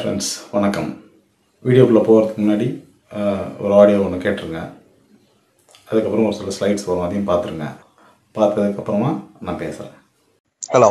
Friends வணக்கம் வீடியோக்குள்ளே போகிறதுக்கு முன்னாடி ஆஹ், ஒரு ஆடியோ ஒன்று கேட்டுருங்க அதுக்கப்புறம் ஒரு சில ஸ்லைட்ஸ் வரும் அதையும் பார்த்துருங்க பார்த்ததுக்கப்புறமா நான் பேசுகிறேன் ஹலோ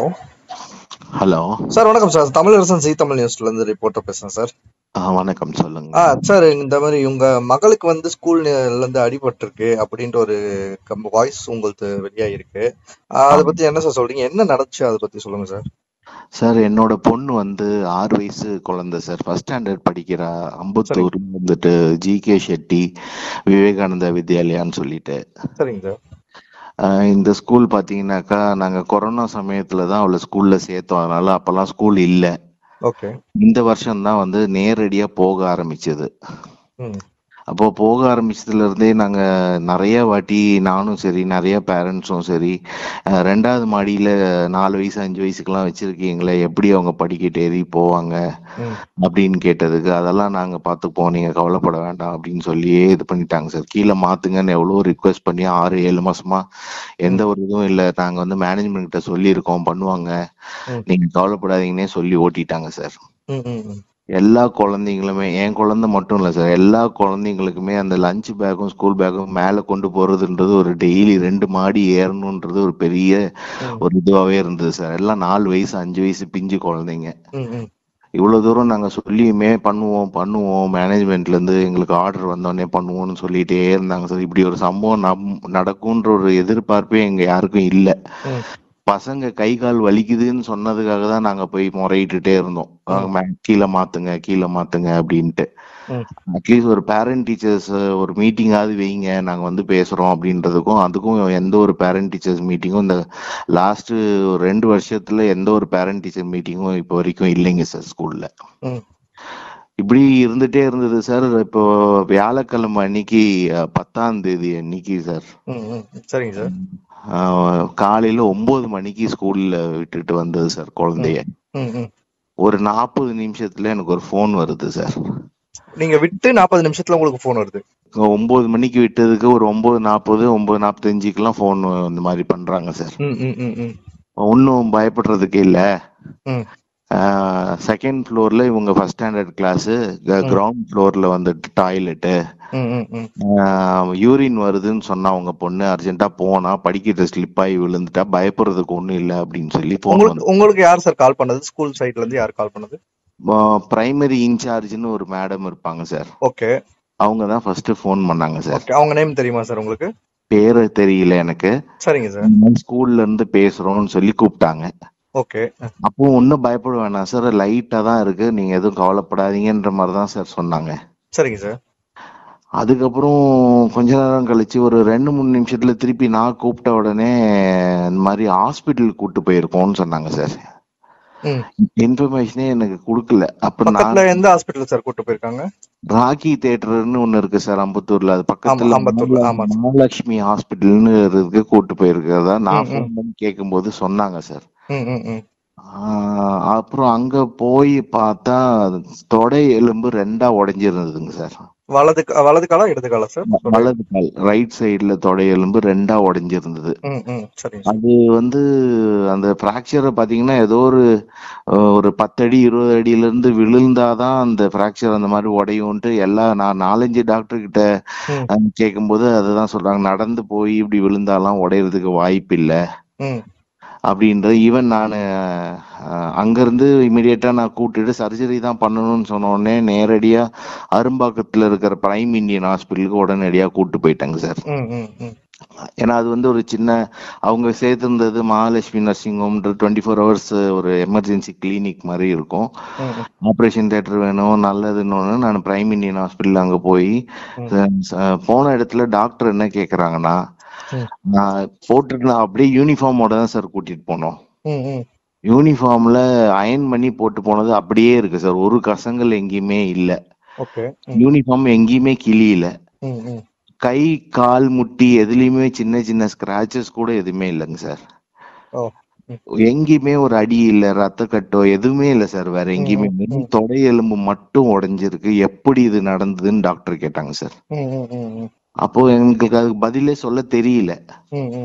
ஹலோ சார் வணக்கம் சார் தமிழரசன் ஜி தமிழ் நியூஸ்ல இருந்து ரிப்போர்ட்டர் பேசுறேன் சார் ஆ, வணக்கம் சொல்லுங்க ஆ சார் இந்த மாதிரி உங்க மகளுக்கு வந்து ஸ்கூல்ல இருந்து அடிபட்டிருக்கு அப்படின்ற ஒரு வாய்ஸ் உங்களுக்கு வெளியாயிருக்கு ஆ, அதை பத்தி என்ன சார் சொல்றீங்க என்ன நடந்துச்சு அதை பத்தி சொல்லுங்க சார் சார் என்னோட பொண்ணு வந்து ஆறு வயசு குழந்தை சார் ஃபர்ஸ்ட் ஸ்டாண்டர்ட் படிக்கிறா அம்பத்தூர் வந்துட்டு ஜி கே ஷெட்டி விவேகானந்தா வித்யாலயான்னு சொல்லிட்டு சரிங்க சார் ஆஹ் இந்த ஸ்கூல் பாத்தீங்கன்னாக்கா நாங்க கொரோனா சமயத்துல தான் அவளை ஸ்கூல்ல சேர்த்தோம் அதனால அப்பெல்லாம் ஸ்கூல் இல்ல ஓகே இந்த வருஷம் தான் வந்து நேரடியா போக ஆரம்பிச்சது ம் அப்போ போக ஆரம்பிச்சதுல இருந்தே நாங்க நிறைய வாட்டி நானும் சரி நிறைய பேரண்ட்ஸும் சரி அஹ் ரெண்டாவது மாடியில நாலு வயசு அஞ்சு வயசுக்கெல்லாம் வச்சிருக்கீங்களே எப்படி அவங்க படிக்கட்டு ஏறி போவாங்க ம் அப்படின்னு கேட்டதுக்கு அதெல்லாம் நாங்க பார்த்துப்போம் நீங்க கவலைப்பட வேண்டாம் அப்படின்னு சொல்லியே இது பண்ணிட்டாங்க சார் கீழே மாத்துங்கன்னு எவ்வளவு ரிக்வெஸ்ட் பண்ணி ஆறு ஏழு மாசமா எந்த ஒரு இதுவும் இல்ல நாங்க வந்து மேனேஜ்மெண்ட் கிட்ட சொல்லியிருக்கோம் பண்ணுவாங்க ம். நீங்க கவலைப்படாதீங்கன்னே சொல்லி ஓட்டிட்டாங்க சார் ம் ம் ம். எல்லா குழந்தைங்களுமே என் குழந்தை மட்டும் இல்ல சார் எல்லா குழந்தைங்களுக்குமே அந்த லஞ்ச் பேக்கும் ஸ்கூல் பேக்கும் மேல கொண்டு போறதுன்றது ஒரு டெய்லி ரெண்டு மாடி ஏறணுன்றது ஒரு பெரிய ம். ஒரு இதுவாவே இருந்தது சார் எல்லாம் நாலு வயசு அஞ்சு வயசு பிஞ்சு குழந்தைங்க ம் ம் இவ்வளவு தூரம் நாங்க சொல்லியுமே பண்ணுவோம் பண்ணுவோம் மேனேஜ்மெண்ட்ல இருந்து எங்களுக்கு ஆர்டர் வந்தோடனே பண்ணுவோம்னு சொல்லிட்டே இருந்தாங்க சார் இப்படி ஒரு சம்பவம் நம் நடக்கும்ன்ற ஒரு எதிர்பார்ப்பே எங்க யாருக்கும் இல்ல ம். பசங்க கை கால் வலிக்குதுன்னு சொன்னதுக்காக தான் நாங்க போய் முறையிட்டுட்டே இருந்தோம் ஆஹ் மே- கீழே மாத்துங்க கீழே மாத்துங்க அப்படின்ட்டு ம். அட்லீஸ்ட் ஒரு பேரண்ட் டீச்சர்ஸ் ஒரு மீட்டிங்காவது வைங்க நாங்க வந்து பேசுறோம் அப்படின்றதுக்கும் அதுக்கும் எந்த ஒரு பேரண்ட் டீச்சர்ஸ் மீட்டிங்கும் இந்த லாஸ்ட் ஒரு ரெண்டு வருஷத்துல எந்த ஒரு பேரண்ட் டீச்சர் மீட்டிங்கும் இப்போ வரைக்கும் இல்லைங்க சார் ஸ்கூல்ல ம். இப்படி இருந்துட்டே இருந்தது சார் இப்போ வியாழக்கிழமை அன்னைக்கு அஹ், பத்தாம் தேதி அன்னைக்கு சார் ம் ம் சரிங்க சார் ஆஹ், காலையில ஒன்பது மணிக்கு ஸ்கூல்ல விட்டுட்டு வந்தது சார் குழந்தைய ம் ம் ஒரு நாற்பது நிமிஷத்துல எனக்கு ஒரு ஃபோன் வருது சார் நீங்க விட்டு நாற்பது நிமிஷத்துல உங்களுக்கு ஃபோன் வருது ஒன்பது மணிக்கு விட்டதுக்கு ஒரு ஒன்பது நாற்பது ஒன்பது நாற்பத்தஞ்சுக்கெல்லாம் ஃபோன் இந்த மாதிரி பண்றாங்க சார் ம் ம் ம் ம் ஒன்றும் பயப்படுறதுக்கு இல்ல ம் செகண்ட் ஃப்ளோர்ல இவங்க ஃபர்ஸ்ட் ஸ்டாண்டர்ட் கிளாஸ் கிரவுண்ட் ஃப்ளோர்ல வந்துட்டு டாய்லெட்டு ம் ம் ம் யூரின் வருதுன்னு சொன்னா உங்க பொண்ணு அர்ஜென்ட்டா போனா படிக்கிட்ட ஸ்லிப் ஆகி விழுந்துட்டா பயப்படுறதுக்கு ஒண்ணும் இல்ல அப்படின்னு சொல்லி போன் உங்களுக்கு உங்களுக்கு யார் சார் கால் பண்ணது ஸ்கூல் சைட்ல இருந்து யார் கால் பண்ணது பிரைமரி இன்சார்ஜ்னு ஒரு மேடம் இருப்பாங்க சார் ஓகே அவங்க தான் ஃபர்ஸ்ட் ஃபோன் பண்ணாங்க சார் ஓகே அவங்க நேம் தெரியுமா சார் உங்களுக்கு பேரு தெரியல எனக்கு சரிங்க சார் ஸ்கூல்ல இருந்து பேசுறோம்னு சொல்லி கூப்பிட்டாங்க ஓகே அப்போ ஒன்றும் பயப்பட வேணாம் சார் லைட்டா தான் இருக்கு நீங்க எதுவும் கவலைப்படாதீங்கன்ற மாதிரி தான் சார் சொன்னாங்க சரிங்க சார் அதுக்கப்புறம் கொஞ்ச நேரம் கழிச்சு ஒரு ரெண்டு மூணு நிமிஷத்துல திருப்பி நான் கூப்பிட்ட உடனே இந்த மாதிரி ஹாஸ்பிட்டல் கூட்டு போயிருக்கோம்னு சொன்னாங்க சார் ம் இன்ஃபர்மேஷனே எனக்கு கொடுக்கல அப்ப நான் பக்கத்துல எந்த ஹாஸ்பிட்டல் சார் கூட்டு போயிருக்காங்க ராக்கி தேட்டர்னு ஒண்ணு இருக்கு சார் அம்பத்தூர்ல அது பக்கத்துல அம்பத்தூர்ல, ஆமா சார். மகாலட்சுமி ஹாஸ்பிட்டல்னு இருக்கு கூட்டு போயிருக்கிறதா நான் ம், ம். ஃபோன் பண்ணி கேட்கும்போது சொன்னாங்க சார் ம் ம் ம் ஆஹ் அப்புறம் அங்க போய் பார்த்தா தொடை எலும்பு ரெண்டா உடைஞ்சிருந்ததுங்க சார் வலது கா- வலது காலா இடது காலா சார் வலது கால் ரைட் சைடுல தொடை எலும்பு ரெண்டா உடைஞ்சிருந்தது ம் ம் சரிங்க சார் அது வந்து அந்த பிராக்சரை பாத்தீங்கன்னா ஏதோ ஒரு அஹ், ஒரு பத்தடி இருபது அடியில இருந்து விழுந்தாதான் அந்த பிராக்சர் அந்த மாதிரி உடையும்ட்டு எல்லா நான் நாலஞ்சு டாக்டர் கிட்ட ம். அஹ், கேட்கும்போது அதுதான் சொல்றாங்க நடந்து போய் இப்படி விழுந்தாலாம் உடையறதுக்கு வாய்ப்பு இல்ல ம் அப்படின்றது ஈவன் நான் அங்கிருந்து இமிடியேட்டா நான் கூட்டிட்டு சர்ஜரி தான் பண்ணணும்னு சொன்ன உடனே நேரடியா அரும்பாக்கத்துல இருக்கிற பிரைம் இந்தியன் ஹாஸ்பிட்டலுக்கு உடனடியா கூட்டு போயிட்டாங்க சார் ம் ம் ம் ஏன்னா அது வந்து ஒரு சின்ன அவங்க சேர்த்திருந்தது மகாலட்சுமி நர்சிங் ஹோம்ன்ற டுவெண்ட்டி ஃபோர் ஹவர்ஸ் ஒரு எமர்ஜென்சி கிளினிக் மாதிரி இருக்கும் ம் ம் ஆப்ரேஷன் தேட்டர் வேணும் நல்லதுன்னு நான் பிரைம் இந்தியன் ஹாஸ்பிட்டல் அங்க போய் அஹ், போன இடத்துல டாக்டர் என்ன கேக்குறாங்கன்னா ம். நான் போட்டுட்டு நான் அப்படியே யூனிஃபார்மோட தான் சார் கூட்டிட்டு போனோம் ம் ம் யூனிஃபார்ம்ல அயன் பண்ணி போட்டு போனது அப்படியே இருக்கு சார் ஒரு கசங்கள் எங்கேயுமே இல்ல ஓகே யூனிஃபார்ம் எங்கேயுமே கிளியில ம் ம் கை கால் முட்டி எதுலயுமே சின்ன சின்ன ஸ்கிராச்சஸ் கூட எதுவுமே இல்லைங்க சார் ஓ எங்கேயுமே ஒரு அடி இல்ல ரத்த கட்டோ எதுவுமே இல்ல சார் வேற எங்கேயுமே ம், வெறும் ம். தொடை எலும்பு மட்டும் உடைஞ்சிருக்கு எப்படி இது நடந்ததுன்னு டாக்டர் கேட்டாங்க சார் ம் ம் ம் ம் அப்போ எங்களுக்கு அதுக்கு பதிலே சொல்ல தெரியல ம் ம்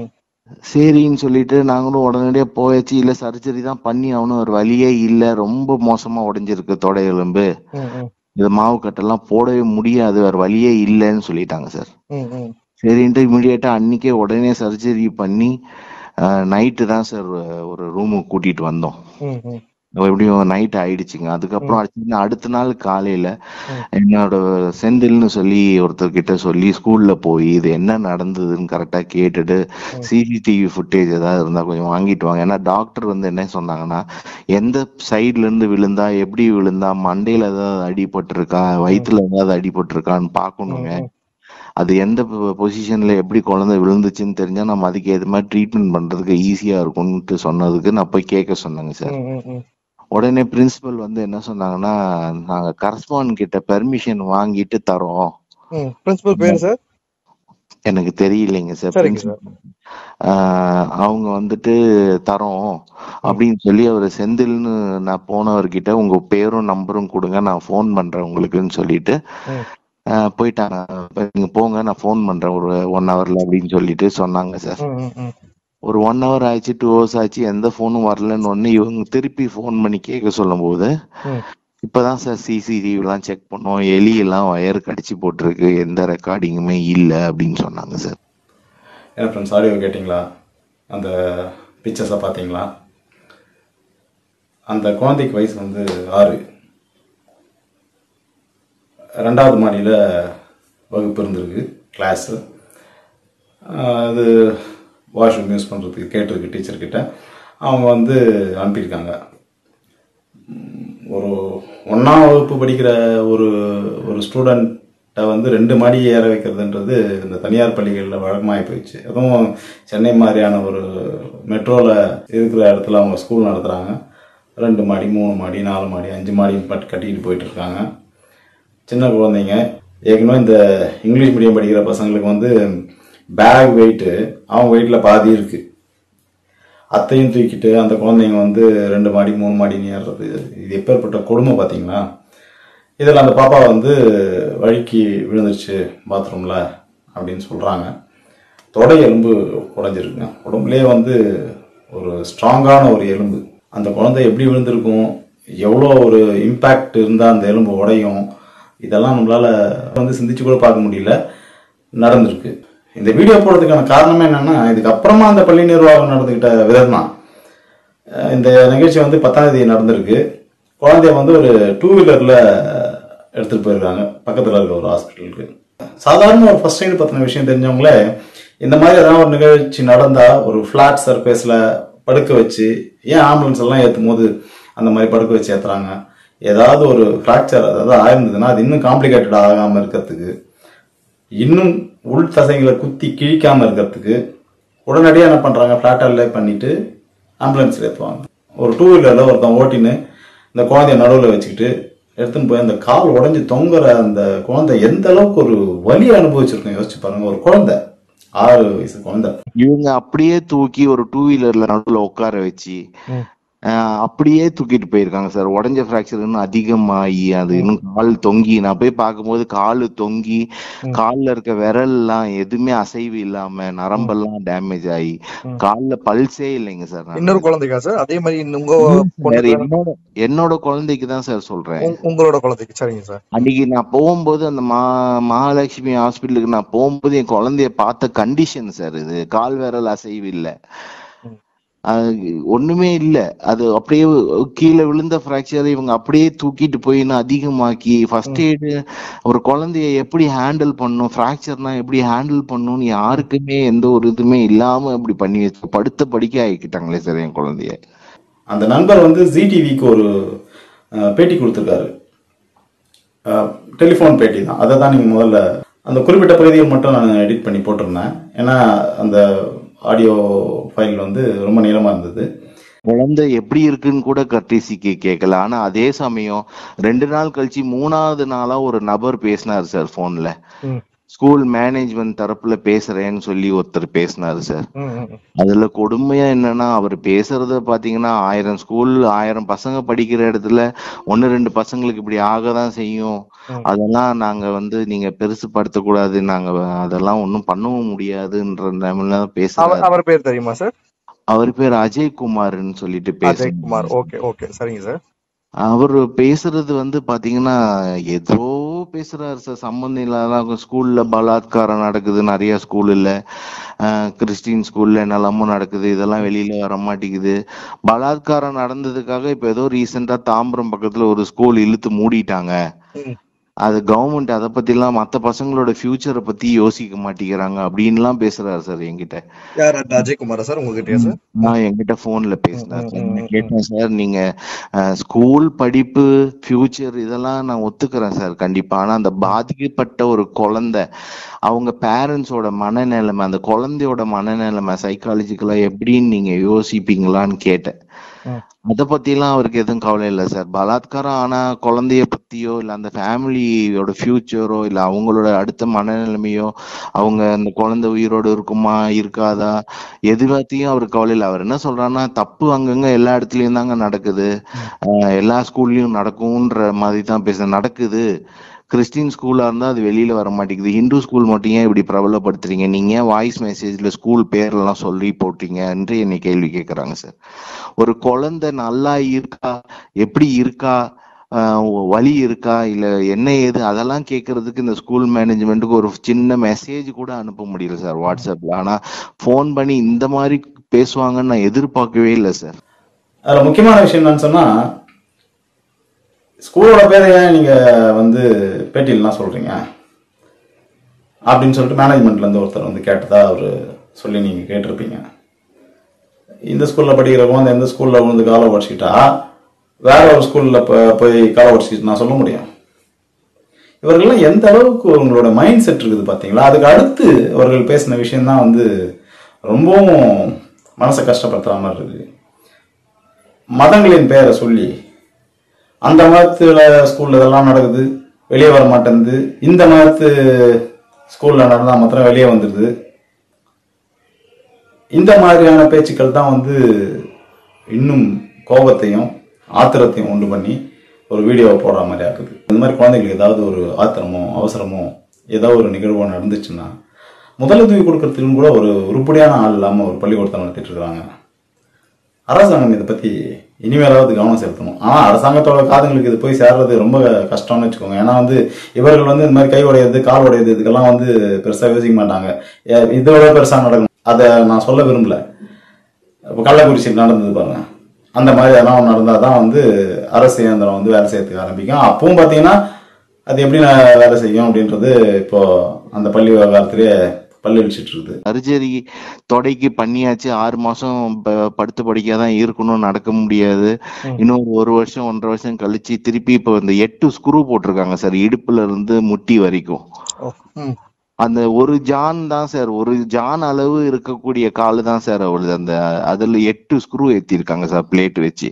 சரின்னு சொல்லிட்டு நாங்களும் உடனடியா போயாச்சு இல்ல சர்ஜரி தான் பண்ணி ஆகணும் ஒரு வழியே இல்ல ரொம்ப மோசமா உடைஞ்சிருக்கு தொடை எலும்பு ம், ம், இது மாவு கட்டெல்லாம் போடவே முடியாது வேற வழியே இல்லைன்னு சொல்லிட்டாங்க சார் ம், ம். சரின்ட்டு இமிடியேட்டா அன்னைக்கே உடனே சர்ஜரி பண்ணி நைட்டு தான் சார் ஒரு ரூமுக்கு கூட்டிட்டு வந்தோம் ம், ம். எப்படியும் நைட் ஆயிடுச்சுங்க அதுக்கப்புறம் அடுத்த- அடுத்த நாள் காலையில ம். என்னோட செந்தில்னு சொல்லி ஒருத்தர்கிட்ட சொல்லி ஸ்கூல்ல போய் இது என்ன நடந்ததுன்னு கரெக்டா கேட்டுட்டு சிசிடிவி ஃபுட்டேஜ் ஏதாவது இருந்தா கொஞ்சம் வாங்கிட்டு வாங்க ஏன்னா டாக்டர் வந்து என்ன சொன்னாங்கன்னா எந்த சைடுல இருந்து விழுந்தா எப்படி விழுந்தா மண்டையில ஏதாவது அடிபட்டிருக்கா வயித்துல ஏதாவது அடிபட்டிருக்கான்னு பாக்கணுங்க ம், ம். அது எந்த பொசிஷன்ல எப்படி குழந்தை விழுந்துச்சுன்னு தெரிஞ்சா நம்ம அதுக்கு ஏத்த மாதிரி ட்ரீட்மெண்ட் பண்றதுக்கு ஈஸியா இருக்கும்ட்டு சொன்னதுக்கு நான் போய் கேட்க சொன்னேங்க சார் ம், ம், ம். உடனே பிரின்சிபல் வந்து என்ன சொன்னாங்கன்னா நாங்க கரஸ்பாண்ட் கிட்ட பெர்மிஷன் வாங்கிட்டு தரோம் ம். பிரின்சிபல் பேரு சார் எனக்கு தெரியலைங்க சார் சரிங்க சார் ஆஹ் அவங்க வந்துட்டு தரோம் அப்படின்னு சொல்லி அவர் செந்தில்னு நான் போனவர்கிட்ட உங்க பேரும் நம்பரும் கொடுங்க நான் ஃபோன் பண்றேன் உங்களுக்குன்னு சொல்லிட்டு ம். ஆஹ் போயிட்டாங்க இப்ப நீங்க போங்க நான் ஃபோன் பண்றேன் ஒரு ஒன் ஹவர்ல அப்படின்னு சொல்லிட்டு சொன்னாங்க சார் ம், ம், ம். ஒரு ஒன் ஹவர் ஆச்சு டூ ஹவர்ஸ் ஆச்சு எந்த ஃபோனும் வரலன்னு ஒன்னு இவங்க திருப்பி ஃபோன் பண்ணி கேட்க சொல்லும் போது ம். இப்பதான் சார் சிசிடிவி எல்லாம் செக் பண்ணோம் எலி எல்லாம் ஒயர் கடிச்சு போட்டிருக்கு எந்த ரெக்கார்டிங்குமே இல்ல அப்படின்னு சொன்னாங்க சார் ஏன் ஃப்ரெண்ட்ஸ் ஆடியோ கேட்டிங்களா அந்த பிக்சர்ஸை பார்த்தீங்களா அந்த குழந்தைக்கு வயசு வந்து ஆறு ரெண்டாவது மாடியில் வகுப்பு இருந்திருக்கு கிளாஸு அது வாஷ்ரூம் யூஸ் பண்ணுறதுக்கு கேட்டிருக்கு டீச்சர்கிட்ட அவங்க வந்து அனுப்பியிருக்காங்க உம், ஒரு ஒன்றாம் வகுப்பு படிக்கிற ஒரு ஒரு ஸ்டூடெண்ட்டை வந்து ரெண்டு மாடி ஏற வைக்கிறதுன்றது இந்த தனியார் பள்ளிகளில் வழக்கமாகி போயிடுச்சு அதுவும் சென்னை மாதிரியான ஒரு மெட்ரோவில் இருக்கிற இடத்துல அவங்க ஸ்கூல் நடத்துகிறாங்க ரெண்டு மாடி மூணு மாடி நாலு மாடி அஞ்சு மாடி பட் கட்டிக்கிட்டு போயிட்டு இருக்காங்க சின்ன குழந்தைங்க ஏற்கனவே இந்த இங்கிலீஷ் மீடியம் படிக்கிற பசங்களுக்கு வந்து பேக் வெயிட்டு அவங்க வெயிட்டில் பாதி இருக்குது அத்தையும் தூக்கிட்டு அந்த குழந்தைங்க வந்து ரெண்டு மாடி மூணு மாடி ஏறுறது இது எப்பேற்பட்ட கொடுமை பார்த்தீங்களா இதில் அந்த பாப்பா வந்து வழுக்கி விழுந்துருச்சு பாத்ரூமில் அப்படின்னு சொல்கிறாங்க தொடை எலும்பு உடைஞ்சிருக்குங்க உடம்புலேயே வந்து ஒரு ஸ்ட்ராங்கான ஒரு எலும்பு அந்த குழந்தை எப்படி விழுந்திருக்கும் எவ்வளோ ஒரு இம்பேக்ட் இருந்தால் அந்த எலும்பு உடையும் இதெல்லாம் நம்மளால வந்து சிந்திச்சு கூட பார்க்க முடியல நடந்திருக்கு இந்த வீடியோ போடுறதுக்கான காரணமே என்னன்னா இதுக்கப்புறமா அந்த பள்ளி நிர்வாகம் நடந்துக்கிட்ட விதம் தான் அஹ் இந்த நிகழ்ச்சி வந்து பத்தாம் தேதி நடந்திருக்கு குழந்தைய வந்து ஒரு டூ வீலரில் எடுத்துகிட்டு போயிருக்காங்க பக்கத்தில் இருக்க ஒரு ஹாஸ்பிட்டலுக்கு சாதாரண ஒரு ஃபர்ஸ்ட் எய்டு பற்றின விஷயம் தெரிஞ்சவங்களே இந்த மாதிரி ஏதாவது ஒரு நிகழ்ச்சி நடந்தால் ஒரு ஃப்ளாட் சர்ஃபேஸில் படுக்க வச்சு ஏன் ஆம்புலன்ஸ் எல்லாம் ஏற்றும் போது அந்த மாதிரி படுக்க வச்சு ஏற்றுறாங்க ஏதாவது ஒரு ஃப்ராக்சர் அதாவது ஆயிருந்ததுன்னா அது இன்னும் காம்ப்ளிகேட்டட் ஆகாமல் இருக்கிறதுக்கு இன்னும் உள் தசைகளை குத்தி கிழிக்காம இருக்கிறதுக்கு உடனடியாக என்ன பண்றாங்க ஃபிளாட்டாலே பண்ணிட்டு ஆம்புலன்ஸ்ல ஏற்றுவாங்க ஒரு டூ வீலரில் ஒருத்தன் ஓட்டின்னு இந்த குழந்தைய நடுவில் வச்சுக்கிட்டு எடுத்துன்னு போய் அந்த கால் உடைஞ்சு தொங்குற அந்த குழந்தை எந்த அளவுக்கு ஒரு வலி அனுபவிச்சிருக்கோம் யோசிச்சு பாருங்க ஒரு குழந்தை ஆறு வயசு குழந்தை இவங்க அப்படியே தூக்கி ஒரு டூ வீலர்ல நடுவுல உட்கார வச்சு ம். ஆஹ் அப்படியே தூக்கிட்டு போயிருக்காங்க சார் உடஞ்ச ஃபிராக்சர் இன்னும் அதிகமாகி அது இன்னும் கால் தொங்கி நான் போய் பார்க்கும்போது காலு தொங்கி கால்ல இருக்க விரல் எல்லாம் எதுவுமே அசைவு இல்லாம நரம்பெல்லாம் டேமேஜ் ஆகி ம். கால்ல பல்ஸே இல்லைங்க சார் இன்னொரு குழந்தைக்கா சார் அதே மாதிரி இன்னும் உங்க வேற பொண்ணுக்கு என்னோட என்னோட குழந்தைக்கு தான் சார் சொல்றேன் உங்க- உங்களோட குழந்தைக்கு சரிங்க சார் அன்னைக்கு நான் போகும்போது அந்த மா மகாலட்சுமி ஹாஸ்பிட்டலுக்கு நான் போகும்போது என் குழந்தைய பார்த்த கண்டிஷன் சார் இது கால் விரல் அசைவு இல்ல ம். அது ஒண்ணுமே இல்ல அது அப்படியே கீழே விழுந்த ஃப்ராக்சர் இவங்க அப்படியே தூக்கிட்டு போய் இன்னும் அதிகமாக்கி ஃபர்ஸ்ட் எய்டு ஒரு குழந்தைய எப்படி ஹேண்டில் பண்ணும் ஃப்ராக்சர்னா எப்படி ஹேண்டில் பண்ணணும்னு யாருக்குமே எந்த ஒரு இதுவுமே இல்லாம இப்படி பண்ணி வச்சு படுத்த படிக்க ஆக்கிட்டாங்களே சார் என் குழந்தைய அந்த நண்பர் வந்து ஜி டிவிக்கு ஒரு அஹ், பேட்டி கொடுத்துருக்காரு டெலிஃபோன் பேட்டி தான் அதை தான் நீங்கள் முதல்ல அந்த குறிப்பிட்ட பகுதியை மட்டும் நான் எடிட் பண்ணி போட்டிருந்தேன் ஏன்னா அந்த ஆடியோ ஃபைல் வந்து ரொம்ப நீளமாக இருந்தது குழந்தை எப்படி இருக்குன்னு கூட கர்டிசிக்கு கேட்கல ஆனா அதே சமயம் ரெண்டு நாள் கழிச்சு மூணாவது நாளா ஒரு நபர் பேசினார் சார் போன்ல ம். ஸ்கூல் மேனேஜ்மெண்ட் தரப்புல பேசுறேன்னு சொல்லி ஒருத்தர் பேசினாரு சார் ம், ம், ம். அதுல கொடுமையா என்னன்னா அவர் பேசுறத பாத்தீங்கன்னா ஆயிரம் ஸ்கூல் ஆயிரம் பசங்க படிக்கிற இடத்துல ஒன்னு ரெண்டு பசங்களுக்கு இப்படி ஆகதான் செய்யும் ம். அதெல்லாம் நாங்க வந்து நீங்க பெருசு படுத்தக்கூடாது நாங்க அதெல்லாம் ஒண்ணும் பண்ணவும் முடியாதுன்ற நிலைமையில தான் அவர் பேசுறாரு அவர் பேர் தெரியுமா சார் அவர் பேர் அஜய் குமார்னு சொல்லிட்டு அஜய் குமார் பேசுறாரு ஓகே ஓகே சரிங்க சார் அவர் பேசுறது வந்து பாத்தீங்கன்னா ஏதோ பேசுறாரு சார் சம்பந்தம் இல்லாத ஸ்கூல்ல பலாத்காரம் நடக்குது நிறைய ஸ்கூல்ல கிறிஸ்டின் ஸ்கூல்ல என்னெல்லாமோ நடக்குது இதெல்லாம் வெளியில வர மாட்டேங்குது பலாத்காரம் நடந்ததுக்காக இப்ப ஏதோ ரீசெண்டா தாம்பரம் பக்கத்துல ஒரு ஸ்கூல் இழுத்து மூடிட்டாங்க ம். அது கவர்மெண்ட் அதை பத்தி எல்லாம் மத்த பசங்களோட ஃபியூச்சரை பத்தி யோசிக்க மாட்டேங்கிறாங்க அப்படின்லாம் பேசுறாரு சார் என்கிட்ட யார் அந்த அஜய் குமாரா சார் உங்ககிட்டயா சார் நான் என்கிட்ட போன்ல ம், பேசினார் ம், சார் ம், நான் ம், ம். கேட்டேன் சார் நீங்க ஸ்கூல் படிப்பு ஃபியூச்சர் இதெல்லாம் நான் ஒத்துக்கிறேன் சார் கண்டிப்பா ஆனா அந்த பாதிக்கப்பட்ட ஒரு குழந்தை அவங்க பேரண்ட்ஸோட மனநிலைமை அந்த குழந்தையோட மனநிலைமை சைக்காலஜிக்கலா எப்படின்னு நீங்க யோசிப்பீங்களான்னு கேட்டேன் ம். அத பத்திலாம் அவருக்கு எதுவும் கவலை இல்லை சார் பலாத்காரம் ஆனா குழந்தைய பத்தியோ இல்ல அந்த ஃபேமிலியோட ஃபியூச்சரோ இல்ல அவங்களோட அடுத்த மனநிலைமையோ அவங்க அந்த குழந்தை உயிரோடு இருக்குமா இருக்காதா எது பத்தியும் அவருக்கு கவலை இல்லை அவர் என்ன சொல்றாருன்னா தப்பு அங்கங்க எல்லா இடத்துலயும் தாங்க நடக்குது ம். ஆஹ் எல்லா ஸ்கூல்லயும் நடக்கும்ன்ற மாதிரி தான் பேச நடக்குது கிறிஸ்டின் ஸ்கூலா இருந்தா அது வெளியில வர மாட்டேங்குது ஹிந்து ஸ்கூல் மட்டும் ஏன் இப்படி பிரபலப்படுத்துறீங்க நீங்க ஏன் வாய்ஸ் மெசேஜ்ல ஸ்கூல் பேர்லாம் சொல்லி போட்டீங்க என்று என்னை கேள்வி கேட்கறாங்க சார் ஒரு குழந்தை நல்லா இருக்கா எப்படி இருக்கா ஆஹ் வலி இருக்கா இல்ல என்ன ஏது அதெல்லாம் கேட்கறதுக்கு இந்த ஸ்கூல் மேனேஜ்மெண்ட்டுக்கு ஒரு சின்ன மெசேஜ் கூட அனுப்ப முடியல சார் வாட்ஸ்அப்ல ஆனா ஃபோன் பண்ணி இந்த மாதிரி பேசுவாங்கன்னு நான் எதிர்பார்க்கவே இல்லை சார் அதில் முக்கியமான விஷயம் என்னன்னு சொன்னா ஸ்கூலோட பேரை ஏன் நீங்க வந்து பேட்டியிலலாம் சொல்றீங்க அப்படின்னு சொல்லிட்டு மேனேஜ்மெண்ட்ல இருந்து ஒருத்தர் வந்து கேட்டதா அவர் சொல்லி நீங்க கேட்டிருப்பீங்க இந்த ஸ்கூல்ல படிக்கிற குழந்தை எந்த ஸ்கூல்ல விழுந்து காலை உடச்சிக்கிட்டா வேற ஒரு ஸ்கூல்ல போய் காலை உடச்சிக்கிட்டு நான் சொல்ல முடியும் இவர்கள்லாம் எந்த அளவுக்கு உங்களோட மைண்ட் செட் இருக்குது பாத்தீங்களா அதுக்கு அடுத்து அவர்கள் பேசின விஷயம்தான் வந்து ரொம்பவும் மனசை கஷ்டப்படுத்துற மாதிரி இருக்கு மதங்களின் பெயரை சொல்லி அந்த மதத்துல ஸ்கூல்ல இதெல்லாம் நடக்குது வெளியே வர மாட்டேங்குது இந்த மதத்து ஸ்கூல்ல நடந்தா மாத்திரம் வெளியே வந்துடுது இந்த மாதிரியான பேச்சுக்கள் தான் வந்து இன்னும் கோபத்தையும் ஆத்திரத்தையும் உண்டு பண்ணி ஒரு வீடியோவை போடுற மாதிரி ஆக்குது இந்த மாதிரி குழந்தைங்களுக்கு ஏதாவது ஒரு ஆத்திரமோ அவசரமோ ஏதோ ஒரு நிகழ்வோ நடந்துச்சுன்னா முதலுதவி கொடுக்கறதுக்கும் கூட ஒரு உருப்படியான ஆள் இல்லாமல் ஒரு பள்ளிக்கூடத்தை நடத்திட்டு இருக்காங்க அரசாங்கம் இதை பத்தி இனிமேலாவது கவனம் செலுத்தணும் ஆனா அரசாங்கத்தோட காதுங்களுக்கு இது போய் சேர்றது ரொம்ப கஷ்டம்னு வச்சுக்கோங்க ஏன்னா வந்து இவர்கள் வந்து இந்த மாதிரி கை உடையது கால் உடையது இதுக்கெல்லாம் வந்து பெருசா யோசிக்க மாட்டாங்க ஏ- இதோட பெருசா நடக்கும் அதை நான் சொல்ல விரும்பல இப்போ கள்ளக்குறிச்சியில் நடந்தது பாருங்க அந்த மாதிரி அதெல்லாம் நடந்தால் தான் வந்து அரசு இயந்திரம் வந்து வேலை செய்யறதுக்கு ஆரம்பிக்கும் அப்பவும் பார்த்தீங்கன்னா அது எப்படி நான் வேலை செய்யும் அப்படின்றது இப்போ அந்த பள்ளி விவகாரத்திலே பள்ளி அடிச்சிட்டு இருக்குது சர்ஜரி தொடைக்கு பண்ணியாச்சு ஆறு மாசம் ப- படுத்து படிக்காதான் இருக்கணும் நடக்க முடியாது ம். இன்னும் ஒரு வருஷம் ஒன்றரை வருஷம் கழிச்சு திருப்பி இப்போ இந்த எட்டு ஸ்க்ரூ போட்டிருக்காங்க சார் இடுப்புல இருந்து முட்டி வரைக்கும் ஓ, ம். அந்த ஒரு ஜான் தான் சார் ஒரு ஜான் அளவு இருக்கக்கூடிய காலு தான் சார் அவளுது அந்த அதுல எட்டு ஸ்க்ரூ ஏத்திருக்காங்க சார் பிளேட் வச்சு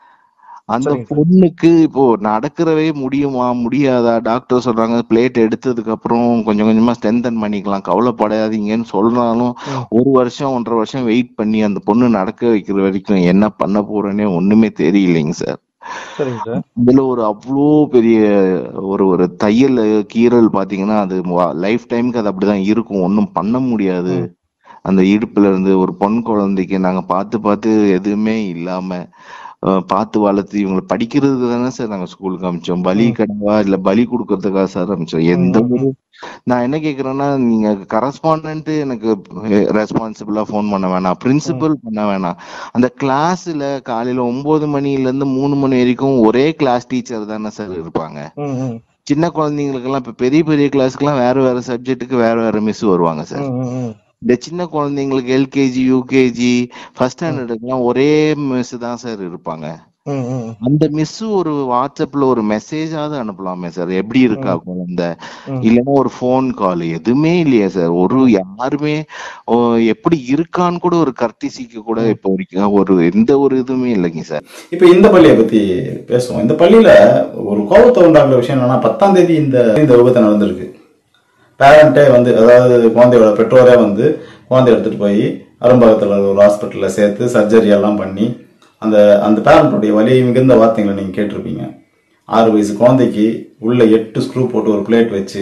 அந்த சரிங்க சார். பொண்ணுக்கு இப்போ நடக்கிறவே முடியுமா முடியாதா டாக்டர் சொல்றாங்க பிளேட் எடுத்ததுக்கு அப்புறம் கொஞ்சம் கொஞ்சமா ஸ்ட்ரென்தன் பண்ணிக்கலாம் கவலைப்படாதீங்கன்னு சொல்றாலும் ம். ஒரு வருஷம் ஒன்றரை வருஷம் வெயிட் பண்ணி அந்த பொண்ணு நடக்க வைக்கிற வரைக்கும் என்ன பண்ண போறேன்னே ஒண்ணுமே தெரியலைங்க சார் சரிங்க சார் இதுல ஒரு அவ்வளோ பெரிய ஒரு ஒரு தையல் கீறல் பாத்தீங்கன்னா அது லைஃப் டைம்க்கு அது அப்படிதான் இருக்கும் ஒன்றும் பண்ண முடியாது ம். அந்த இடுப்புல இருந்து ஒரு பொன் குழந்தைக்கு நாங்க பார்த்து பார்த்து எதுவுமே இல்லாம அஹ், பார்த்து வளர்த்து இவங்களை படிக்கிறதுக்கு தானே சார் நாங்க ஸ்கூலுக்கு அமிச்சோம் பலி ம். கடவா இல்ல பலி கொடுக்கறதுக்காக சார் அமிச்சோம் ம், எந்த ம், ஒரு ம். நான் என்ன கேக்குறேன்னா நீங்க கரஸ்பாண்டன்ட் எனக்கு ரெஸ்பான்சிபிளா ஃபோன் பண்ண வேணாம் ம். பிரின்சிபல் பண்ண வேணாம் அந்த கிளாஸ்ல காலையில ஒன்பது மணில இருந்து மூணு மணி வரைக்கும் ஒரே கிளாஸ் டீச்சர் தானே சார் இருப்பாங்க ம், ம். சின்ன குழந்தைங்களுக்கு எல்லாம் இப்ப பெரிய பெரிய கிளாஸ்க்குலாம் வேற வேற சப்ஜெக்ட்டுக்கு வேற வேற மிஸ் வருவாங்க சார் ம், ம், ம். இந்த சின்ன குழந்தைங்களுக்கு எல்கேஜி யூகேஜி ஃபர்ஸ்ட் ம். ஸ்டாண்டர்டுக்குலாம் ஒரே மிஸ் தான் சார் இருப்பாங்க ம், ம். அந்த மிஸ் ஒரு வாட்ஸ்அப்ல ஒரு மெசேஜாவது அனுப்பலாமே சார் எப்படி இருக்கா ம். குழந்தை ம். இல்லைன்னா ஒரு ஃபோன் கால் எதுவுமே இல்லையா சார் ஒரு ம். யாருமே ஓ, எப்படி இருக்கான்னு கூட ஒரு கர்த்திசிக்கு கூட ம். இப்போ வரைக்கும் ஒரு எந்த ஒரு இதுவுமே இல்லைங்க சார் இப்போ இந்த பள்ளியை பத்தி பேசுவோம் இந்த பள்ளியில ஒரு கோபத்தை உண்டாக்குற விஷயம் என்னன்னா பத்தாம் தேதி இந்த இந்த விபத்து நடந்திருக்கு பேரண்ட்டே வந்து அதாவது குழந்தையோட பெற்றோரே வந்து குழந்தைய எடுத்துகிட்டு போய் அரும்பாக்கத்தில் ஒரு ஹாஸ்பிட்டலில் சேர்த்து சர்ஜரி எல்லாம் பண்ணி அந்த அந்த பேரண்ட்டுடைய வலி மிகுந்த வார்த்தைகளை நீங்கள் கேட்டிருப்பீங்க ஆறு வயசு குழந்தைக்கு உள்ள எட்டு ஸ்க்ரூ போட்டு ஒரு பிளேட் வச்சு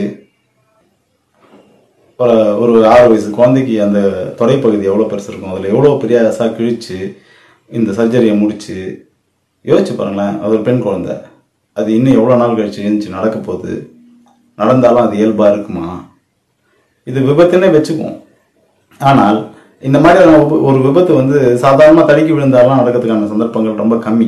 ஒரு ஒரு ஆறு வயசு குழந்தைக்கு அந்த தொடைப்பகுதி எவ்வளோ பெருசு இருக்கும் அதில் எவ்வளோ பெரிய அசா கிழிச்சு இந்த சர்ஜரியை முடிச்சு யோசிச்சு பாருங்களேன் அது ஒரு பெண் குழந்தை அது இன்னும் எவ்வளோ நாள் கழிச்சு எழுந்துச்சு நடக்க போகுது நடந்தாலும் அது இயல்பாக இருக்குமா இது விபத்துன்னே வச்சுக்குவோம் ஆனால் இந்த மாதிரியான உப- ஒரு விபத்து வந்து சாதாரணமாக தடுக்கி விழுந்தாலும் நடக்கிறதுக்கான சந்தர்ப்பங்கள் ரொம்ப கம்மி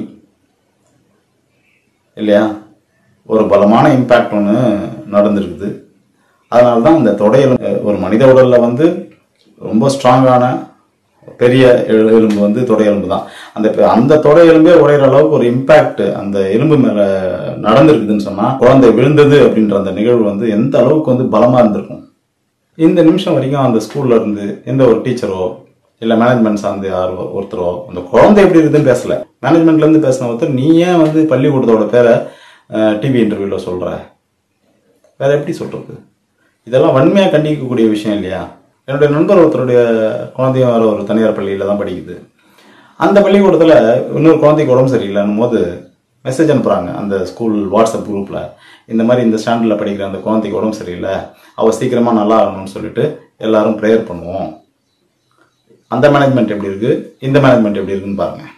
இல்லையா ஒரு பலமான இம்பேக்ட் ஒன்று நடந்திருக்குது அதனால தான் இந்த தொடையெலும்பு ஒரு மனித உடல்ல வந்து ரொம்ப ஸ்ட்ராங்கான பெரிய எலு- எலும்பு வந்து தொடை எலும்பு தான் அந்த பெ- அந்த தொடை எலும்பே உடையிற அளவுக்கு ஒரு இம்பாக்ட் அந்த எலும்பு மேல நடந்திருக்குதுன்னு சொன்னா குழந்தை விழுந்தது அப்படின்ற அந்த நிகழ்வு வந்து எந்த அளவுக்கு வந்து பலமா இருந்திருக்கும் இந்த நிமிஷம் வரைக்கும் அந்த ஸ்கூல்ல இருந்து எந்த ஒரு டீச்சரோ இல்ல மேனேஜ்மெண்ட் சார்ந்த யாரோ ஒருத்தரோ அந்த குழந்தை எப்படி இருக்குதுன்னு பேசல மேனேஜ்மெண்ட்ல இருந்து பேசின ஒருத்தர் நீ ஏன் வந்து பள்ளிக்கூடத்தோட பேரை டிவி இன்டர்வியூல சொல்ற வேற எப்படி சொல்றது இதெல்லாம் வன்மையா கண்டிக்கக்கூடிய விஷயம் இல்லையா என்னுடைய நண்பர் ஒருத்தருடைய குழந்தையும் வேற ஒரு தனியார் பள்ளியில தான் படிக்குது அந்த பள்ளிக்கூடத்துல இன்னொரு குழந்தைக்கு உடம்பு சரியில்லைன்னும் போது மெசேஜ் அனுப்புறாங்க அந்த ஸ்கூல் வாட்ஸ்அப் குரூப்ல இந்த மாதிரி இந்த ஸ்டாண்டர்ட்ல படிக்கிற அந்த குழந்தைக்கு உடம்பு சரியில்லை அவ சீக்கிரமா நல்லா ஆகணும்னு சொல்லிட்டு எல்லாரும் ப்ரேயர் பண்ணுவோம் அந்த மேனேஜ்மெண்ட் எப்படி இருக்கு இந்த மேனேஜ்மெண்ட் எப்படி இருக்குன்னு பாருங்க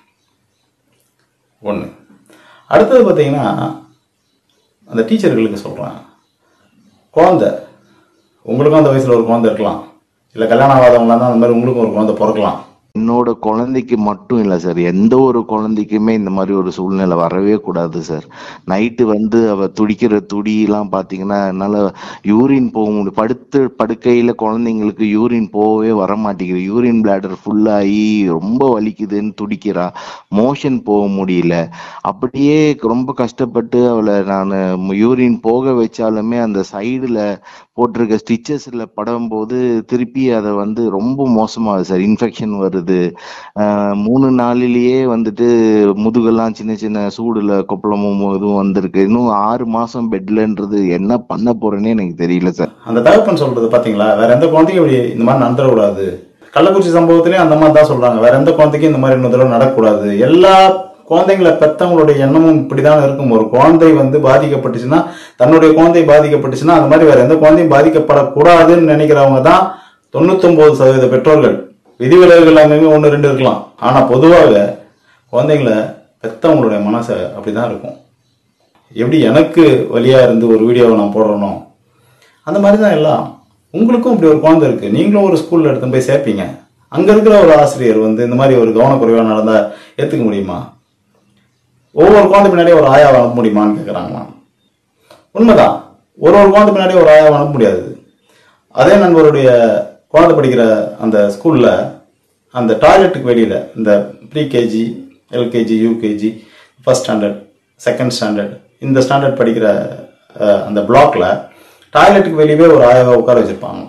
ஒன்று அடுத்தது பார்த்தீங்கன்னா அந்த டீச்சர்களுக்கு சொல்கிறேன் குழந்தை உங்களுக்கும் அந்த வயசில் ஒரு குழந்தை இருக்கலாம் இல்லை கல்யாணம் ஆகாதவங்களாம் தான் அந்த மாதிரி உங்களுக்கும் ஒரு குழந்தை பிறக்கலாம் என்னோட குழந்தைக்கு மட்டும் இல்ல சார் எந்த ஒரு குழந்தைக்குமே இந்த மாதிரி ஒரு சூழ்நிலை வரவே கூடாது சார் நைட்டு வந்து அவ துடிக்கிற துடியெல்லாம் பாத்தீங்கன்னா என்னால யூரின் போக முடியும் படுத்து படுக்கையில குழந்தைங்களுக்கு யூரின் போகவே வர மாட்டேங்குது யூரின் பிளாடர் ஃபுல்லாகி ரொம்ப வலிக்குதுன்னு துடிக்கிறா மோஷன் போக முடியல அப்படியே ரொம்ப கஷ்டப்பட்டு அவளை நான் யூரின் போக வச்சாலுமே அந்த சைடுல போட்டிருக்க ஸ்டிச்சஸ்ல படும்போது திருப்பி அதை வந்து ரொம்ப மோசமாகுது சார் இன்ஃபெக்ஷன் வருது ஆஹ் மூணு நாளிலேயே வந்துட்டு முதுகெல்லாம் சின்ன சின்ன சூடுல கொப்பளமும் இதுவும் வந்திருக்கு இன்னும் ஆறு மாசம் பெட்லன்றது என்ன பண்ண போறேன்னே எனக்கு தெரியல சார் அந்த தகப்பன் சொல்றது பாத்தீங்களா வேற எந்த குழந்தைக்கும் இப்படி இந்த மாதிரி நடந்துடக்கூடாது கள்ளக்குறிச்சி சம்பவத்திலயும் அந்த மாதிரி தான் சொல்றாங்க வேற எந்த குழந்தைக்கும் இந்த மாதிரி இன்னொரு தடவை நடக்கக்கூடாது எல்லா குழந்தைங்களை பெத்தவங்களுடைய எண்ணமும் இப்படிதான் இருக்கும் ஒரு குழந்தை வந்து பாதிக்கப்பட்டுச்சுன்னா தன்னுடைய குழந்தை பாதிக்கப்பட்டுச்சுன்னா அந்த மாதிரி வேற எந்த குழந்தையும் பாதிக்கப்படக்கூடாதுன்னு நினைக்கிறவங்க தான் தொண்ணூத்தொன்பது சதவீத பெற்றோர்கள் விதிவிலக்குகள் அங்கங்க ஒன்று ரெண்டு இருக்கலாம் ஆனா பொதுவாக குழந்தைங்களை பெத்தவங்களுடைய மனசை அப்படிதான் இருக்கும் எப்படி எனக்கு வழியா இருந்து ஒரு வீடியோவை நான் போடுறனோ அந்த மாதிரி தான் எல்லாம் உங்களுக்கும் இப்படி ஒரு குழந்தை இருக்கு நீங்களும் ஒரு ஸ்கூல்ல எடுத்து போய் சேர்ப்பீங்க அங்க இருக்கிற ஒரு ஆசிரியர் வந்து இந்த மாதிரி ஒரு கவனக்குறைவா நடந்தா ஏத்துக்க முடியுமா ஒவ்வொரு குழந்தை பின்னாடி ஒரு ஆயாவை அனுப்ப முடியுமான்னு கேட்குறாங்களாம் உண்மைதான் ஒரு ஒரு குழந்தை பின்னாடி ஒரு ஆயாவை அனுப்ப முடியாது அதே நண்பருடைய குழந்தை படிக்கிற அந்த ஸ்கூல்ல அந்த டாய்லெட்டுக்கு வெளியில இந்த pre KG LKG UKG first standard second standard இந்த ஸ்டாண்டர்ட் படிக்கிற அஹ், அந்த பிளாக்ல டாய்லெட்டுக்கு வெளியவே ஒரு ஆயாவை உட்கார வச்சிருப்பாங்க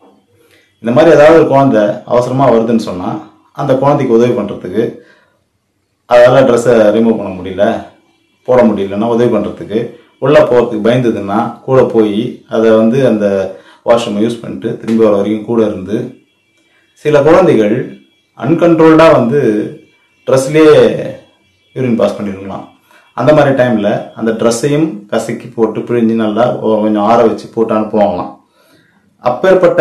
இந்த மாதிரி ஏதாவது ஒரு குழந்தை அவசரமா வருதுன்னு சொன்னா அந்த குழந்தைக்கு உதவி பண்றதுக்கு அதால ட்ரெஸ்ஸை ரிமூவ் பண்ண முடியல போட முடியலன்னா உதவி பண்ணுறதுக்கு உள்ளே போகிறதுக்கு பயந்ததுன்னா கூட போய் அதை வந்து அந்த வாஷ்ரூமை யூஸ் பண்ணிட்டு திரும்பி வர வரைக்கும் கூட இருந்து சில குழந்தைகள் அன்கண்ட்ரோல்டாக வந்து ட்ரெஸ்லேயே யூரின் பாஸ் பண்ணிருக்கலாம் அந்த மாதிரி டைமில் அந்த ட்ரெஸ்ஸையும் கசக்கி போட்டு பிழிஞ்சு நல்லா ஒ- கொஞ்சம் ஆற வச்சு போட்டு அனுப்புவாங்களாம் அப்பேற்பட்ட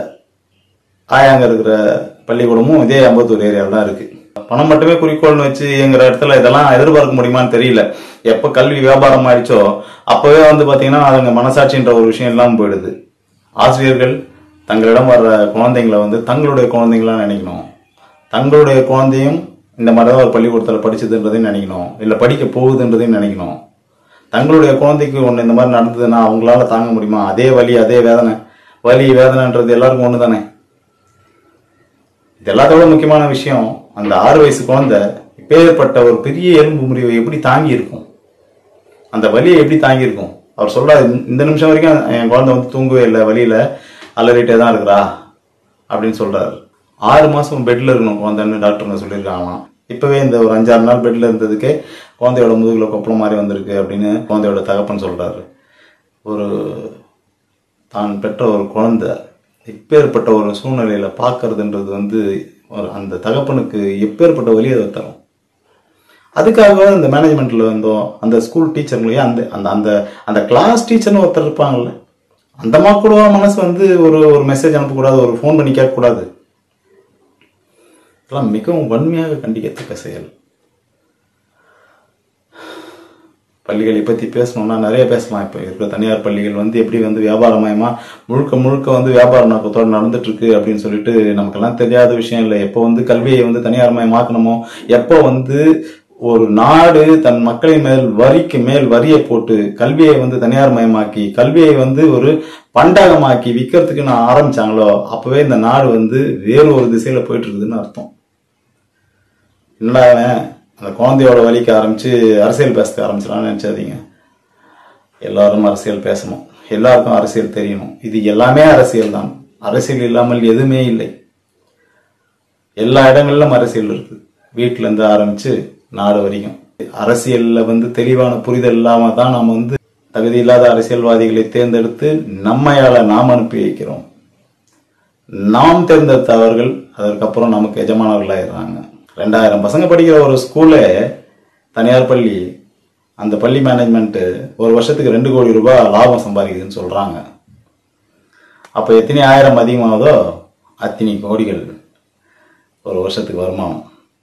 ஆயாங்க இருக்கிற பள்ளிக்கூடமும் இதே அம்பத்தூர் ஏரியாவில் தான் இருக்கு பணம் மட்டுமே குறிக்கோள்னு வச்சு இயங்குற இடத்துல இதெல்லாம் எதிர்பார்க்க முடியுமான்னு தெரியல எப்ப கல்வி வியாபாரம் ஆயிடுச்சோ அப்பவே வந்து பாத்தீங்கன்னா அதுங்க மனசாட்சின்ற ஒரு விஷயம் இல்லாம போயிடுது ஆசிரியர்கள் தங்களிடம் வர்ற குழந்தைங்களை வந்து தங்களுடைய குழந்தைங்களா நினைக்கணும் தங்களுடைய குழந்தையும் இந்த மாதிரி தான் ஒரு பள்ளிக்கூடத்தில் படிச்சதுன்றதையும் நினைக்கணும் இல்லை படிக்க போகுதுன்றதையும் நினைக்கணும் தங்களுடைய குழந்தைக்கு ஒன்று இந்த மாதிரி நடந்ததுன்னா அவங்களால தாங்க முடியுமா அதே வலி அதே வேதனை வலி வேதனைன்றது எல்லாருக்கும் ஒன்று தானே இது எல்லாத்தோட முக்கியமான விஷயம் அந்த ஆறு வயசு குழந்தை இப்பேற்பட்ட ஒரு பெரிய எலும்பு முறிவை எப்படி தாங்கி இருக்கும் அந்த வலியை எப்படி தாங்கி இருக்கும் அவர் சொல்றாரு "இந்த- இந்த நிமிஷம் வரைக்கும் என் குழந்தை வந்து தூங்கவே இல்லை வலியில அலறிட்டே தான் இருக்கிறா அப்படின்னு சொல்றாரு ஆறு மாசம் பெட்ல இருக்கணும் குழந்தைன்னு டாக்டருங்க சொல்லியிருக்காங்களாம் இப்பவே இந்த ஒரு அஞ்சாறு நாள் பெட்ல இருந்ததுக்கே குழந்தையோட முதுகுல கொப்பளம் மாதிரி வந்திருக்கு அப்படின்னு குழந்தையோட தகப்பன் சொல்றாரு ஒரு தான் பெற்ற ஒரு குழந்தை எப்பேற்பட்ட ஒரு சூழ்நிலையில பார்க்கறதுன்றது வந்து ஒரு அந்த தகப்பனுக்கு எப்பேற்பட்ட வழி அதை தரும் அதுக்காக இந்த மேனேஜ்மெண்ட்ல வந்தோம் அந்த ஸ்கூல் டீச்சருங்களையே அந்த அந்த அந்த அந்த கிளாஸ் டீச்சர்னு ஒருத்தர் இருப்பாங்கல்ல அந்த அம்மா கூட மனசு வந்து ஒரு ஒரு மெசேஜ் அனுப்பக்கூடாது ஒரு ஃபோன் பண்ணி கேட்கக்கூடாது இதெல்லாம் மிகவும் வன்மையாக கண்டிக்கத்தக்க செயல் பள்ளிகளை பற்றி பேசணும்னா நிறைய பேசலாம் இப்போ இருக்கிற தனியார் பள்ளிகள் வந்து எப்படி வந்து வியாபாரமயமா முழுக்க முழுக்க வந்து வியாபார நோக்கத்தோடு நடந்துட்டு இருக்கு அப்படின்னு சொல்லிட்டு நமக்கெல்லாம் தெரியாத விஷயம் இல்லை எப்போ வந்து கல்வியை வந்து தனியார்மயமாக்கணுமோ எப்போ வந்து ஒரு நாடு தன் மக்களின் மேல் வரிக்கு மேல் வரியை போட்டு கல்வியை வந்து தனியார்மயமாக்கி கல்வியை வந்து ஒரு பண்டகமாக்கி விற்கிறதுக்கு நான் ஆரம்பிச்சாங்களோ அப்பவே இந்த நாடு வந்து வேறு ஒரு திசையில போயிட்டு இருக்குதுன்னு அர்த்தம் என்னடா இவன் அந்த குழந்தையோட வலிக்க ஆரம்பிச்சு அரசியல் பேச ஆரம்பிச்சிடலாம்னு நினைச்சாதீங்க எல்லாரும் அரசியல் பேசணும் எல்லாருக்கும் அரசியல் தெரியணும் இது எல்லாமே அரசியல் தான் அரசியல் இல்லாமல் எதுவுமே இல்லை எல்லா இடங்களிலும் அரசியல் இருக்கு வீட்டுல இருந்து ஆரம்பிச்சு நாடு வரைக்கும் அரசியல்ல வந்து தெளிவான புரிதல் இல்லாம தான் நம்ம வந்து தகுதி இல்லாத அரசியல்வாதிகளை தேர்ந்தெடுத்து நம்மையால நாம் அனுப்பி வைக்கிறோம் நாம் தேர்ந்தெடுத்த அவர்கள் அதற்கப்புறம் நமக்கு எஜமானர்களாயிடுறாங்க ரெண்டாயிரம் பசங்க படிக்கிற ஒரு ஸ்கூலு தனியார் பள்ளி அந்த பள்ளி மேனேஜ்மெண்ட் ஒரு வருஷத்துக்கு ரெண்டு கோடி ரூபாய் லாபம் சம்பாதிக்குதுன்னு சொல்றாங்க அப்போ எத்தனை ஆயிரம் அதிகமாகுதோ அத்தனை கோடிகள் ஒரு வருஷத்துக்கு வருமானம்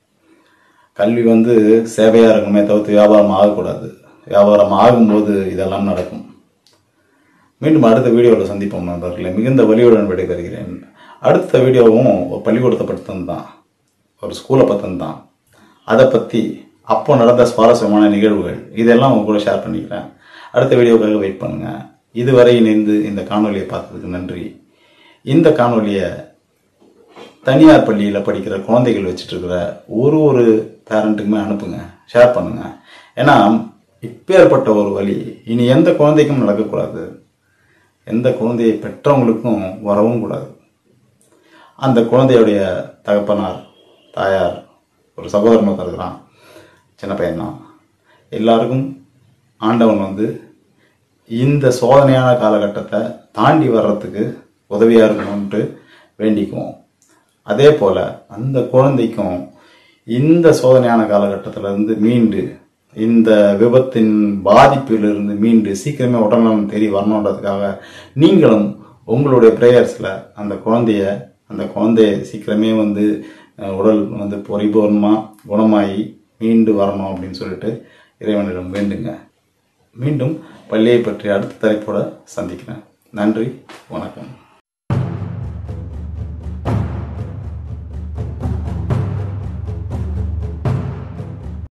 கல்வி வந்து சேவையா இருக்கணுமே தவிர்த்து வியாபாரம் ஆகக்கூடாது வியாபாரம் ஆகும்போது இதெல்லாம் நடக்கும் மீண்டும் அடுத்த வீடியோவில் சந்திப்போம் நண்பர்களே மிகுந்த வலியுடன் விடைபெறுகிறேன் அடுத்த வீடியோவும் ஒரு பள்ளிக்கூடத்தை பற்றினது தான் ஒரு ஸ்கூலை பற்றினது தான் அதை பற்றி அப்போ நடந்த சுவாரஸ்யமான நிகழ்வுகள் இதெல்லாம் உங்க கூட ஷேர் பண்ணிக்கிறேன் அடுத்த வீடியோக்காக வெயிட் பண்ணுங்க இதுவரை இணைந்து இந்த காணொலியை பார்த்ததுக்கு நன்றி இந்த காணொலியை தனியார் பள்ளியில் படிக்கிற குழந்தைகள் வச்சுட்டு இருக்கிற ஒரு ஒரு பேரண்ட்டுக்குமே அனுப்புங்க ஷேர் பண்ணுங்க ஏன்னா இப்பேற்பட்ட ஒரு வழி இனி எந்த குழந்தைக்கும் நடக்கக்கூடாது எந்த குழந்தையை பெற்றவங்களுக்கும் வரவும் கூடாது அந்த குழந்தையுடைய தகப்பனார் தாயார் ஒரு சகோதரன் ஒருத்தன் இருக்கிறான் சின்ன பையன்தான் எல்லாருக்கும் ஆண்டவன் வந்து இந்த சோதனையான காலகட்டத்தை தாண்டி வர்றதுக்கு உதவியாக இருக்கணும்ன்ட்டு வேண்டிக்குவோம் அதே போல் அந்த குழந்தைக்கும் இந்த சோதனையான காலகட்டத்துல இருந்து மீண்டு இந்த விபத்தின் பாதிப்பிலிருந்து மீண்டு சீக்கிரமே உடல்நலம் தேடி வரணுன்றதுக்காக நீங்களும் உங்களுடைய ப்ரேயர்ஸில் அந்த குழந்தைய அந்த குழந்தைய சீக்கிரமே வந்து அஹ், உடல் வந்து பரிபூர்ணமாக குணமாகி மீண்டு வரணும் அப்படின்னு சொல்லிட்டு இறைவனிடம் வேண்டுங்க மீண்டும் பள்ளியை பற்றி அடுத்த தலைப்போட சந்திக்கிறேன் நன்றி வணக்கம்